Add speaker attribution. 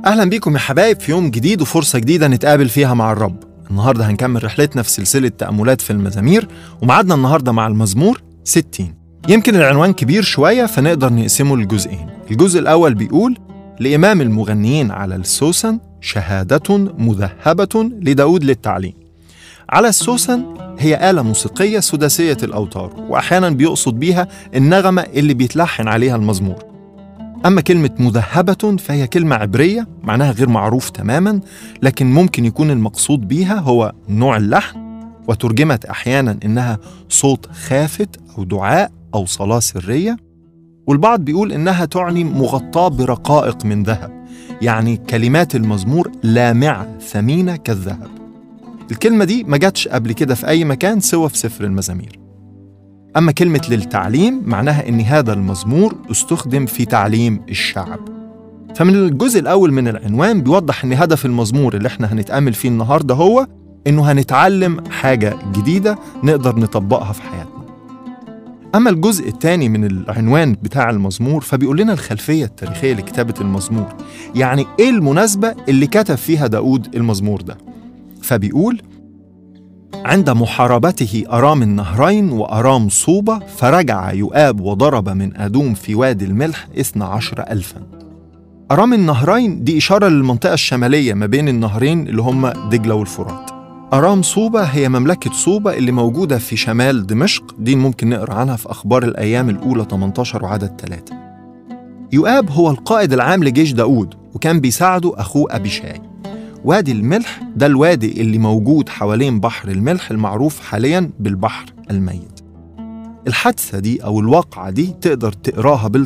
Speaker 1: أهلا بيكم يا حبايب في يوم جديد وفرصة جديدة نتقابل فيها مع الرب النهاردة هنكمل رحلتنا في سلسلة تأملات في المزامير ومعادنا النهاردة مع المزمور 60 يمكن العنوان كبير شوية فنقدر نقسمه لجزئين الجزء الأول بيقول لإمام المغنيين على السوسن شهادة مذهبة لداود للتعليم على السوسن هي آلة موسيقية سداسية الأوتار وأحيانا بيقصد بيها النغمة اللي بيتلحن عليها المزمور أما كلمة مذهبة فهي كلمة عبرية معناها غير معروف تماما لكن ممكن يكون المقصود بيها هو نوع اللحن وترجمت أحيانا إنها صوت خافت أو دعاء أو صلاة سرية والبعض بيقول إنها تعني مغطاة برقائق من ذهب يعني كلمات المزمور لامعة ثمينة كالذهب الكلمة دي ما جاتش قبل كده في أي مكان سوى في سفر المزامير أما كلمة للتعليم معناها إن هذا المزمور استخدم في تعليم الشعب فمن الجزء الأول من العنوان بيوضح إن هدف المزمور اللي إحنا هنتأمل فيه النهاردة هو إنه هنتعلم حاجة جديدة نقدر نطبقها في حياتنا أما الجزء الثاني من العنوان بتاع المزمور فبيقول لنا الخلفية التاريخية لكتابة المزمور يعني إيه المناسبة اللي كتب فيها داود المزمور ده فبيقول عند محاربته أرام النهرين وأرام صوبة فرجع يؤاب وضرب من أدوم في وادي الملح إثنى عشر ألفا أرام النهرين دي إشارة للمنطقة الشمالية ما بين النهرين اللي هم دجلة والفرات أرام صوبة هي مملكة صوبة اللي موجودة في شمال دمشق دي ممكن نقرأ عنها في أخبار الأيام الأولى 18 وعدد 3 يؤاب هو القائد العام لجيش داود وكان بيساعده أخوه أبيشاي وادي الملح ده الوادي اللي موجود حوالين بحر الملح المعروف حاليا بالبحر الميت الحادثة دي أو الواقعة دي تقدر تقراها